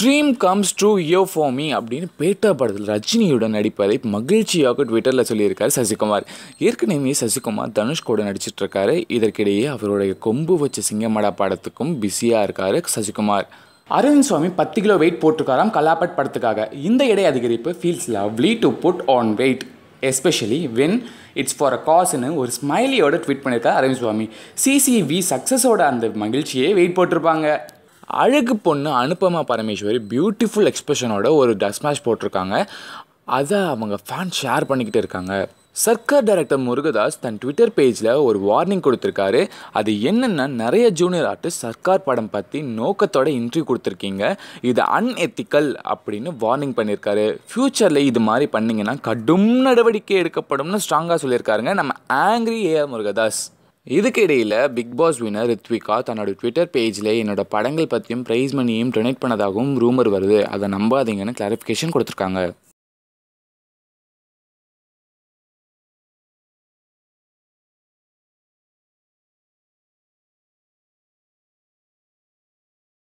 dream comes true yo for me அப்படின்னு பேட்டா படத்தில் ரஜினியுடன் நடிப்பதை மகிழ்ச்சியாக ட்விட்டரில் சொல்லியிருக்காரு சசிகுமார் ஏற்கனவே சசிகுமார் தனுஷ் கூட நடிச்சிட்டு இருக்காரு இதற்கிடையே அவருடைய கொம்பு வச்ச சிங்கமடா படத்துக்கும் பிஸியாக இருக்காரு சசிகுமார் அரவிந்த் சுவாமி பத்து கிலோ வெயிட் போட்டிருக்காராம் கலாபட் படத்துக்காக இந்த எடை அதிகரிப்பு feels lovely to put on weight especially when it's for a காஸ்னு ஒரு ஸ்மைலியோட ட்வீட் பண்ணியிருக்காரு அரவிந்த் சுவாமி சிசிவி சக்ஸஸோட அந்த மகிழ்ச்சியே வெயிட் போட்டிருப்பாங்க அழகு பொண்ணு அனுபமா பரமேஸ்வரி பியூட்டிஃபுல் எக்ஸ்பிரஷனோட ஒரு டஸ் மேட்ச் போட்டிருக்காங்க அதை அவங்க ஃபேன் ஷேர் பண்ணிக்கிட்டு இருக்காங்க சர்க்கார் டைரக்டர் முருகதாஸ் தன் ட்விட்டர் பேஜில் ஒரு வார்னிங் கொடுத்துருக்காரு அது என்னென்னா நிறைய ஜூனியர் ஆர்டிஸ்ட் சர்க்கார் படம் பற்றி நோக்கத்தோட இன்டர்வியூ கொடுத்துருக்கீங்க இது அன்எத்திக்கல் அப்படின்னு வார்னிங் பண்ணியிருக்காரு ஃப்யூச்சரில் இது மாதிரி பண்ணிங்கன்னா கடும் நடவடிக்கை எடுக்கப்படும்னு ஸ்ட்ராங்காக சொல்லியிருக்காருங்க நம்ம ஆங்கிரி ஏஆர் முருகதாஸ் இதுக்கு இடையில் பிக் பாஸ் வினர் ரித்விகா தன்னோட ட்விட்டர் பேஜில் என்னோட படங்கள் பற்றியும் ப்ரைஸ் மணியையும் டொனேட் பண்ணதாகவும் ரூமர் வருது அதை நம்பாதீங்கன்னு கிளாரிஃபிகேஷன் கொடுத்துருக்காங்க